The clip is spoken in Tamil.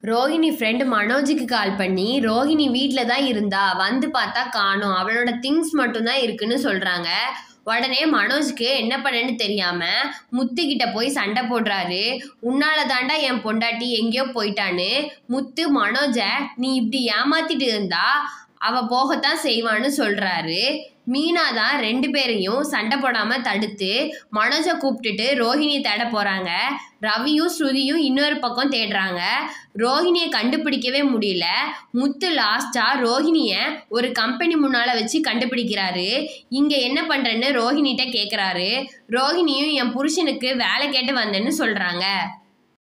ரோஹிணி ஃப்ரெண்டு மனோஜுக்கு கால் பண்ணி ரோஹிணி வீட்டில் தான் இருந்தா வந்து பார்த்தா காணோம் அவளோட திங்ஸ் மட்டும்தான் இருக்குன்னு சொல்கிறாங்க உடனே மனோஜ்க்கு என்ன பண்ணேன்னு தெரியாம முத்துக்கிட்ட போய் சண்டை போடுறாரு உன்னால தாண்டா என் பொண்டாட்டி எங்கேயோ போயிட்டான்னு முத்து மனோஜை நீ இப்படி ஏமாத்திட்டு இருந்தா அவ போகத்தான் செய்வான்னு சொல்றாரு மீனா தான் ரெண்டு பேரையும் சண்டை போடாம தடுத்து மனோஜை கூப்பிட்டுட்டு ரோஹிணியை தேட போறாங்க ரவியும் ஸ்ருதியும் இன்னொரு பக்கம் தேடுறாங்க ரோஹிணியை கண்டுபிடிக்கவே முடியல முத்து லாஸ்டா ரோஹிணிய ஒரு கம்பெனி முன்னால வச்சு கண்டுபிடிக்கிறாரு இங்க என்ன பண்றேன்னு ரோஹிணிகிட்ட கேக்குறாரு ரோஹிணியும் என் புருஷனுக்கு வேலை கேட்டு வந்தேன்னு சொல்றாங்க